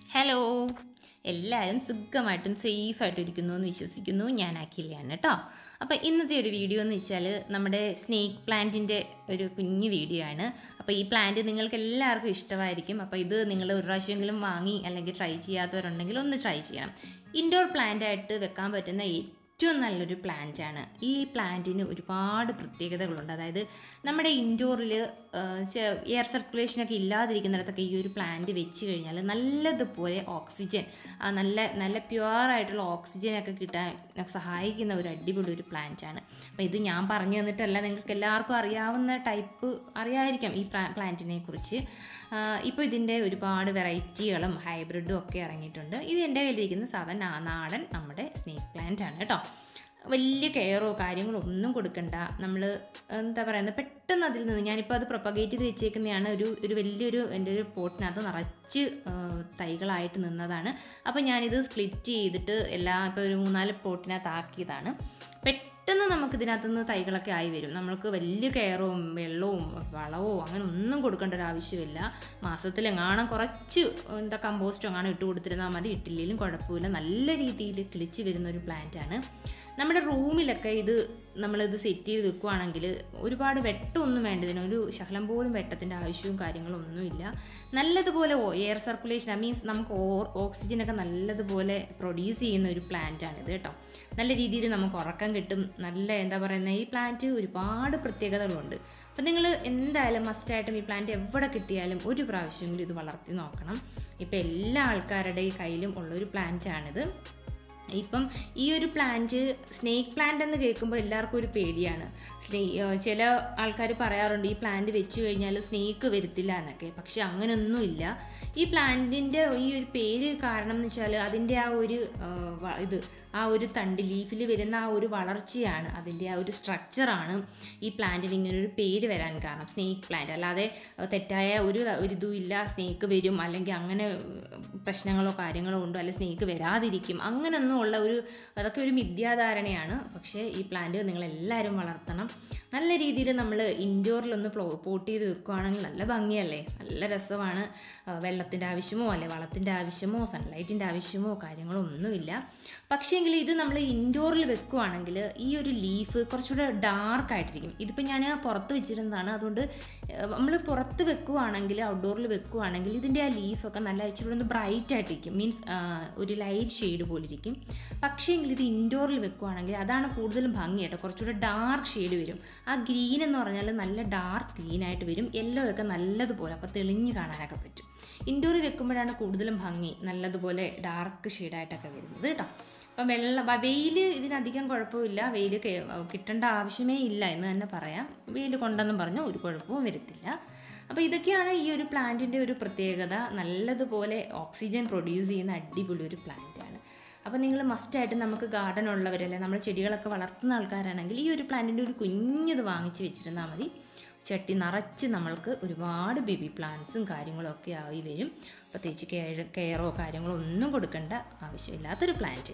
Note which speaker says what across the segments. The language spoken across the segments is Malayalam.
Speaker 1: ഹലോ എല്ലാവരും സുഖമായിട്ടും സേഫായിട്ടും ഇരിക്കുന്നു എന്ന് വിശ്വസിക്കുന്നു ഞാൻ അഖിലയാണ് കേട്ടോ അപ്പോൾ ഇന്നത്തെ ഒരു വീഡിയോ എന്ന് വെച്ചാൽ നമ്മുടെ സ്നേക്ക് പ്ലാന്റിൻ്റെ ഒരു കുഞ്ഞു വീഡിയോ ആണ് അപ്പോൾ ഈ പ്ലാന്റ് നിങ്ങൾക്ക് എല്ലാവർക്കും ഇഷ്ടമായിരിക്കും അപ്പോൾ ഇത് നിങ്ങൾ ഒരു പ്രാവശ്യമെങ്കിലും വാങ്ങി അല്ലെങ്കിൽ ട്രൈ ചെയ്യാത്തവരുണ്ടെങ്കിൽ ഒന്ന് ട്രൈ ചെയ്യണം ഇൻഡോർ പ്ലാന്റ് ആയിട്ട് വെക്കാൻ പറ്റുന്ന ഏറ്റവും നല്ലൊരു പ്ലാന്റ് ആണ് ഈ പ്ലാന്റിന് ഒരുപാട് പ്രത്യേകതകളുണ്ട് അതായത് നമ്മുടെ ഇൻഡോറിൽ എയർ സർക്കുലേഷനൊക്കെ ഇല്ലാതിരിക്കുന്നിടത്തൊക്കെ ഈ ഒരു പ്ലാന്റ് വെച്ച് കഴിഞ്ഞാൽ നല്ലതുപോലെ ഓക്സിജൻ ആ നല്ല നല്ല പ്യുവർ ആയിട്ടുള്ള ഓക്സിജനൊക്കെ കിട്ടാൻ സഹായിക്കുന്ന ഒരു അടിപൊളി ഒരു പ്ലാന്റ് ആണ് അപ്പോൾ ഇത് ഞാൻ പറഞ്ഞു തന്നിട്ടല്ല നിങ്ങൾക്ക് എല്ലാവർക്കും അറിയാവുന്ന ടൈപ്പ് അറിയാമായിരിക്കാം ഈ പ്ലാന്റിനെ കുറിച്ച് ഇപ്പോൾ ഇതിൻ്റെ ഒരുപാട് വെറൈറ്റികളും ഹൈബ്രിഡും ഒക്കെ ഇറങ്ങിയിട്ടുണ്ട് ഇത് എൻ്റെ കയ്യിലിരിക്കുന്ന സാധാരണ നാടൻ നമ്മുടെ സ്നേക്ക് പ്ലാന്റ് ആണ് കേട്ടോ വലിയ കെയറോ കാര്യങ്ങളോ ഒന്നും കൊടുക്കണ്ട നമ്മൾ എന്താ പറയുന്നത് പെട്ടെന്ന് അതിൽ നിന്ന് ഞാനിപ്പോൾ അത് പ്രൊപ്പഗേറ്റ് ചെയ്ത് വെച്ചേക്കുന്നതാണ് ഒരു ഒരു വലിയൊരു എൻ്റെ ഒരു പോട്ടിനകത്ത് നിറച്ച് ആ, തൈകളായിട്ട് നിന്നതാണ് അപ്പോൾ ഞാനിത് സ്പ്ലിറ്റ് ചെയ്തിട്ട് എല്ലാ ഇപ്പോൾ ഒരു മൂന്നാല് പോട്ടിനകത്ത് ആക്കിയതാണ് പെട്ടെന്ന് നമുക്ക് ഇതിനകത്ത് നിന്ന് തൈകളൊക്കെ ആയി വരും നമ്മൾക്ക് വലിയ കെയറും വെള്ളവും വളവും അങ്ങനെ ഒന്നും കൊടുക്കേണ്ട ഒരു ആവശ്യമില്ല മാസത്തിലെങ്ങാണം കുറച്ച് എന്താ കമ്പോസ്റ്റോ എങ്ങാനും ഇട്ട് കൊടുത്തിരുന്നാൽ മതി ഇട്ടില്ലെങ്കിലും കുഴപ്പമില്ല നല്ല രീതിയിൽ കിളിച്ച് വരുന്ന ഒരു പ്ലാന്റ് ആണ് നമ്മുടെ റൂമിലൊക്കെ ഇത് നമ്മളിത് സെറ്റ് ചെയ്ത് വെക്കുവാണെങ്കിൽ ഒരുപാട് വെട്ടമൊന്നും വേണ്ട ഇതിന് ഒരു ശകലം പോലും വെട്ടത്തിൻ്റെ ആവശ്യവും കാര്യങ്ങളും ഒന്നുമില്ല നല്ലതുപോലെ എയർ സർക്കുലേഷൻ മീൻസ് നമുക്ക് ഓക്സിജനൊക്കെ നല്ലതുപോലെ പ്രൊഡ്യൂസ് ചെയ്യുന്ന ഒരു പ്ലാന്റ് ആണിത് കേട്ടോ നല്ല രീതിയിൽ നമുക്ക് ഉറക്കം കിട്ടും നല്ല എന്താ പറയുന്നത് ഈ പ്ലാന്റ് ഒരുപാട് പ്രത്യേകതകളുണ്ട് അപ്പം നിങ്ങൾ എന്തായാലും മസ്റ്റായിട്ടും ഈ പ്ലാന്റ് എവിടെ കിട്ടിയാലും ഒരു പ്രാവശ്യമെങ്കിലും ഇത് വളർത്തി നോക്കണം ഇപ്പം എല്ലാ ആൾക്കാരുടെ കയ്യിലും ഉള്ളൊരു പ്ലാന്റ് ആണിത് ഇപ്പം ഈ ഒരു പ്ലാന്റ് സ്നേക്ക് പ്ലാന്റ് എന്ന് കേൾക്കുമ്പോൾ എല്ലാവർക്കും ഒരു പേടിയാണ് സ്നേ ഏഹ് ചില ആൾക്കാർ പറയാറുണ്ട് ഈ പ്ലാന്റ് വെച്ച് കഴിഞ്ഞാൽ സ്നേക്ക് വരത്തില്ല എന്നൊക്കെ പക്ഷെ അങ്ങനെയൊന്നുമില്ല ഈ പ്ലാന്റിൻ്റെ ഈ ഒരു പേര് കാരണം എന്ന് വെച്ചാൽ അതിൻ്റെ ആ ഒരു ഏഹ് വ- ഇത് ആ ഒരു തണ്ട് ലീഫിൽ വരുന്ന ആ ഒരു വളർച്ചയാണ് അതിൻ്റെ ആ ഒരു സ്ട്രക്ചറാണ് ഈ പ്ലാന്റിന് ഇങ്ങനെ ഒരു പേര് വരാൻ കാരണം സ്നേക്ക് പ്ലാന്റ് അല്ലാതെ ഏഹ് തെറ്റായ ഒരു ഒരു ഇതും ഇല്ല സ്നേക്ക് വരും അല്ലെങ്കിൽ അങ്ങനെ ഏഹ് പ്രശ്നങ്ങളോ കാര്യങ്ങളോ ഉണ്ടോ അല്ലെങ്കിൽ സ്നേക്ക് വരാതിരിക്കും അങ്ങനെയൊന്നും ഉള്ള ഒരു അതൊക്കെ ഒരു മിഥ്യാധാരണയാണ് പക്ഷേ ഈ പ്ലാന്റ് നിങ്ങളെല്ലാവരും വളർത്തണം നല്ല രീതിയിൽ നമ്മൾ ഇൻഡോറിലൊന്ന് പ്ലോ പോട്ട് ചെയ്ത് വെക്കുകയാണെങ്കിൽ നല്ല ഭംഗിയല്ലേ നല്ല രസമാണ് വെള്ളത്തിൻ്റെ ആവശ്യമോ അല്ലെ വളത്തിൻ്റെ ആവശ്യമോ സൺലൈറ്റിൻ്റെ ആവശ്യമോ കാര്യങ്ങളോ ഒന്നുമില്ല പക്ഷേങ്കിൽ ഇത് നമ്മൾ ഇൻഡോറിൽ വെക്കുവാണെങ്കിൽ ഈ ഒരു ലീഫ് കുറച്ചുകൂടെ ഡാർക്ക് ആയിട്ടിരിക്കും ഇതിപ്പോൾ ഞാൻ പുറത്ത് വെച്ചിരുന്നതാണ് അതുകൊണ്ട് നമ്മൾ പുറത്ത് വെക്കുവാണെങ്കിൽ ഔട്ട്ഡോറിൽ വെക്കുവാണെങ്കിൽ ഇതിൻ്റെ ആ ലീഫൊക്കെ നല്ല ഇച്ചിരി ഒന്ന് ബ്രൈറ്റ് ആയിട്ടിരിക്കും മീൻസ് ഒരു ലൈറ്റ് ഷെയ്ഡ് പോലെ ഇരിക്കും പക്ഷേങ്കിൽ ഇത് ഇൻഡോറിൽ വെക്കുവാണെങ്കിൽ അതാണ് കൂടുതലും ഭംഗി കേട്ടോ കുറച്ചുകൂടെ ഡാർക്ക് ഷെയ്ഡ് വരും ആ ഗ്രീൻ എന്ന് പറഞ്ഞാൽ നല്ല ഡാർക്ക് ഗ്രീൻ ആയിട്ട് വരും യെല്ലോ ഒക്കെ നല്ലതുപോലെ അപ്പോൾ തെളിഞ്ഞ് കാണാനൊക്കെ പറ്റും ഇൻഡോറിൽ വെക്കുമ്പോഴാണ് കൂടുതലും ഭംഗി നല്ലതുപോലെ ഡാർക്ക് ഷെയ്ഡായിട്ടൊക്കെ വരുന്നത് കേട്ടോ അപ്പം വെള്ള വെയിൽ ഇതിനധികം കുഴപ്പമില്ല വെയിൽ കിട്ടേണ്ട ആവശ്യമേ ഇല്ല എന്ന് തന്നെ പറയാം വെയിൽ കൊണ്ടെന്നും പറഞ്ഞു ഒരു കുഴപ്പവും വരത്തില്ല അപ്പോൾ ഇതൊക്കെയാണ് ഈ ഒരു പ്ലാന്റിൻ്റെ ഒരു പ്രത്യേകത നല്ലതുപോലെ ഓക്സിജൻ പ്രൊഡ്യൂസ് ചെയ്യുന്ന അടിപൊളി ഒരു പ്ലാന്റ് ആണ് അപ്പോൾ നിങ്ങൾ മസ്റ്റായിട്ട് നമുക്ക് ഗാർഡൻ ഉള്ളവരല്ലേ നമ്മൾ ചെടികളൊക്കെ വളർത്തുന്ന ആൾക്കാരാണെങ്കിൽ ഈ ഒരു പ്ലാന്റിൻ്റെ ഒരു കുഞ്ഞത് വാങ്ങിച്ച് വെച്ചിരുന്നാൽ മതി ചട്ടി നിറച്ച് നമ്മൾക്ക് ഒരുപാട് ബേബി പ്ലാന്റ്സും കാര്യങ്ങളും ഒക്കെ ആയി വരും പ്രത്യേകിച്ച് കെയർ കെയറോ കാര്യങ്ങളോ ഒന്നും കൊടുക്കേണ്ട ആവശ്യമില്ലാത്തൊരു പ്ലാന്റ്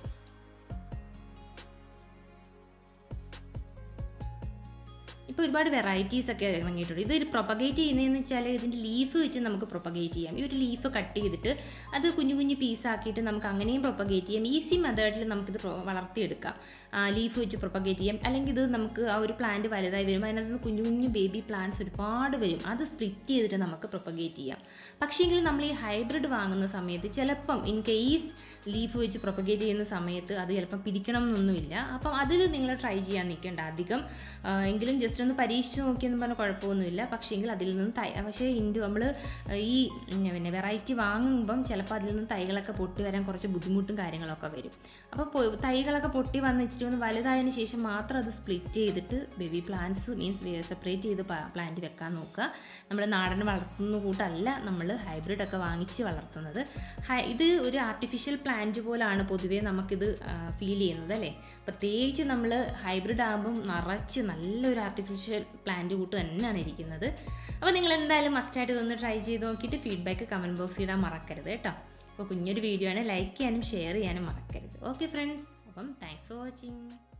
Speaker 1: ഇപ്പോൾ ഒരുപാട് വെറൈറ്റീസ് ഒക്കെ ഇറങ്ങിയിട്ടുണ്ട് ഇത് പ്രൊപ്പഗേറ്റ് ചെയ്യുന്നതെന്ന് വെച്ചാൽ ഇതിൻ്റെ ലീഫ് വെച്ച് നമുക്ക് പ്രൊപ്പഗേറ്റ് ചെയ്യാം ഈ ഒരു ലീഫ് കട്ട് ചെയ്തിട്ട് അത് കുഞ്ഞു കുഞ്ഞു പീസാക്കിയിട്ട് നമുക്ക് അങ്ങനെയും പ്രൊപ്പഗേറ്റ് ചെയ്യാം ഈസി മെത്തേഡിൽ നമുക്കിത് പ്രൊ- വളർത്തിയെടുക്കാം ലീഫ് വെച്ച് പ്രൊപ്പഗേറ്റ് ചെയ്യാം അല്ലെങ്കിൽ ഇത് നമുക്ക് ആ ഒരു പ്ലാന്റ് വലുതായി വരും അതിനകത്ത് നിന്ന് കുഞ്ഞു കുഞ്ഞു ബേബി പ്ലാന്റ്സ് ഒരുപാട് വരും അത് സ്പ്ലിറ്റ് ചെയ്തിട്ട് നമുക്ക് പ്രൊപ്പഗേറ്റ് ചെയ്യാം പക്ഷേങ്കിൽ നമ്മൾ ഈ ഹൈബ്രിഡ് വാങ്ങുന്ന സമയത്ത് ചിലപ്പം ഇൻ കേസ് ലീഫ് വെച്ച് പ്രൊപ്പഗേറ്റ് ചെയ്യുന്ന സമയത്ത് അത് ചിലപ്പം പിടിക്കണം എന്നൊന്നുമില്ല അപ്പം അതിൽ നിങ്ങൾ ട്രൈ ചെയ്യാൻ നിൽക്കേണ്ട അധികം ആ, എങ്കിലും ജസ്റ്റ് ഒന്ന് പരീക്ഷിച്ച് നോക്കിയെന്ന് പറഞ്ഞാൽ കുഴപ്പമൊന്നുമില്ല പക്ഷേങ്കിൽ അതിൽ നിന്ന് തൈ പക്ഷേ ഇൻഡു നമ്മൾ ഈ ഉം, പിന്നെ വെറൈറ്റി വാങ്ങുമ്പം ചിലപ്പോൾ അതിൽ നിന്ന് തൈകളൊക്കെ പൊട്ടി വരാൻ കുറച്ച് ബുദ്ധിമുട്ടും കാര്യങ്ങളൊക്കെ വരും അപ്പോൾ പൊ- തൈകളൊക്കെ പൊട്ടി വന്ന് ഇച്ചിരി ഒന്ന് വലുതായതിനു ശേഷം മാത്രം അത് സ്പ്ലിറ്റ് ചെയ്തിട്ട് ബേബി പ്ലാന്റ്സ് മീൻസ് സെപ്പറേറ്റ് ചെയ്ത് പ്ലാന്റ് വെക്കാൻ നോക്കുക നമ്മൾ നാടൻ വളർത്തുന്ന കൂട്ടല്ല നമ്മൾ ഹൈബ്രിഡ് ഒക്കെ വാങ്ങിച്ച് വളർത്തുന്നത് ഹൈ- ഇത് ഒരു ആർട്ടിഫിഷ്യൽ പ്ലാന്റ് പോലാണ് പൊതുവേ നമുക്കിത് ഫീൽ ചെയ്യുന്നത് അല്ലേ പ്രത്യേകിച്ച് നമ്മൾ ഹൈബ്രിഡ് ആകുമ്പം നിറച്ച് നല്ലൊരു ആർട്ടിഫിഷ്യൽ പ്ലാന്റ് കൂട്ട് തന്നെയാണ് ഇരിക്കുന്നത് അപ്പോൾ നിങ്ങൾ എന്തായാലും മസ്റ്റായിട്ട് ഇതൊന്ന് ട്രൈ ചെയ്ത് നോക്കിയിട്ട് ഫീഡ്ബാക്ക് കമൻറ്റ് ബോക്സിൽ ഇടാൻ മറക്കരുത് കേട്ടോ അപ്പോൾ കുഞ്ഞൊരു വീഡിയോ ആണ് ലൈക്ക് ചെയ്യാനും ഷെയർ ചെയ്യാനും മറക്കരുത് ഓക്കെ ഫ്രണ്ട്സ് അപ്പം താങ്ക്സ് ഫോർ വാച്ചിങ്